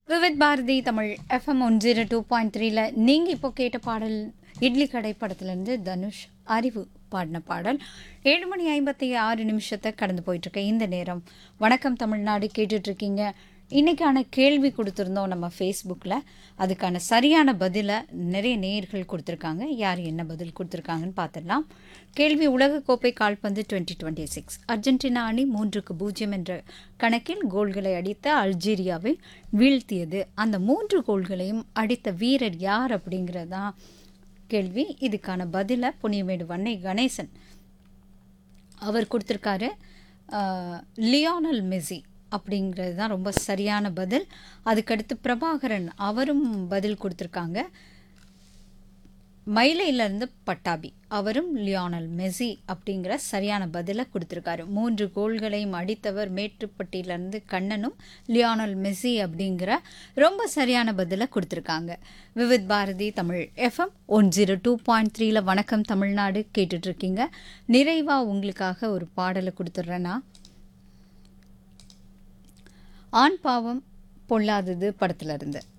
Vividh Bharati Tamil FM one zero two point த்ரீல நீங்கள் இப்போ கேட்ட பாடல் இட்லி கடை படத்துலேருந்து தனுஷ் அறிவு பாடின பாடல் ஏழு மணி ஐம்பத்தி ஆறு நிமிஷத்தை கடந்து போயிட்டுருக்கு இந்த நேரம் வணக்கம் தமிழ்நாடு கேட்டுட்ருக்கீங்க இன்றைக்கான கேள்வி கொடுத்துருந்தோம் நம்ம ஃபேஸ்புக்கில் அதுக்கான சரியான பதிலை நிறைய நேயர்கள் கொடுத்துருக்காங்க யார் என்ன பதில் கொடுத்துருக்காங்கன்னு பார்த்துடலாம் கேள்வி உலகக்கோப்பை கால்பந்து டுவெண்ட்டி டுவெண்ட்டி சிக்ஸ் அர்ஜென்டினா அணி மூன்றுக்கு பூஜ்ஜியம் என்ற கணக்கில் கோல்களை அடித்த அல்ஜீரியாவை வீழ்த்தியது அந்த மூன்று கோல்களையும் அடித்த வீரர் யார் அப்படிங்கிறது தான் கேள்வி இதுக்கான பதிலை புனியமேடு வன்னை கணேசன் அவர் கொடுத்துருக்காரு ஆஹ், லியோனல் மெஸ்ஸி அப்படிங்கிறது தான் ரொம்ப சரியான பதில் அதுக்கடுத்து பிரபாகரன் அவரும் பதில் கொடுத்துருக்காங்க மயிலையிலேருந்து பட்டாபி அவரும் லியோனல் மெஸ்ஸி அப்படிங்கிற சரியான பதிலை கொடுத்துருக்காரு மூன்று கோல்களையும் அடித்தவர் மேட்டுப்பட்டியிலேருந்து கண்ணனும் லியோனல் மெஸ்ஸி அப்படிங்கிற ரொம்ப சரியான பதிலை கொடுத்துருக்காங்க Vividh Bharati Tamil FM one zero two point த்ரீல வணக்கம் தமிழ்நாடு கேட்டுட்ருக்கீங்க நிறைவாக உங்களுக்காக ஒரு பாடலை கொடுத்துட்றேன்னா ஆண் பாவம் பொல்லாதது படத்துல இருந்து